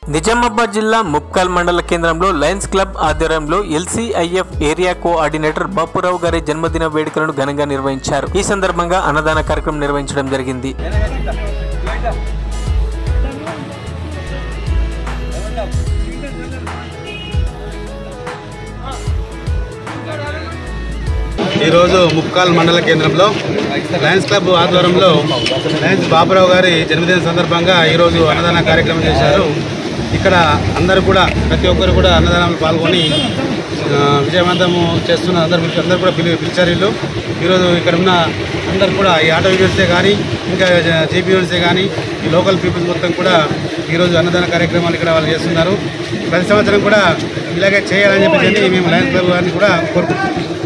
నిజామాబాద్ జిల్లా ముప్కాల్ మండల కేంద్రంలో లయన్స్ క్లబ్ ఆధ్వర్యంలో ఎల్సీఐఎఫ్ ఏరియా కోఆర్డినేటర్ బాపురావు గారి జన్మదిన వేడుకలను ఘనంగా నిర్వహించారు ఈ సందర్భంగా అన్నదాన కార్యక్రమం నిర్వహించడం జరిగింది ఈరోజు ముక్కాల్ మండల కేంద్రంలో లయన్స్ క్లబ్ ఆధ్వర్యంలో లయన్స్ బాబురావు గారి జన్మదిన సందర్భంగా ఈరోజు అన్నదాన కార్యక్రమం చేశారు ఇక్కడ అందరూ కూడా ప్రతి ఒక్కరు కూడా అన్నదానంలో పాల్గొని ఆ, విజయవంతము చేస్తున్న అందరు పిలిచి- అందరూ కూడా పిలి పిలిచారు వీళ్ళు ఈరోజు ఇక్కడ ఉన్న అందరు కూడా ఈ ఆటో యూనివర్సే కానీ ఇంకా జేపీ యూనివర్సే కానీ ఈ లోకల్ పీపుల్స్ మొత్తం కూడా ఈరోజు అన్నదాన కార్యక్రమాలు ఇక్కడ వాళ్ళు చేస్తున్నారు ప్రతి సంవత్సరం కూడా ఇలాగే చేయాలని చెప్పేసి మేము లయన్స్ క్లబ్ గారిని కూడా కోరుకుంటున్నాం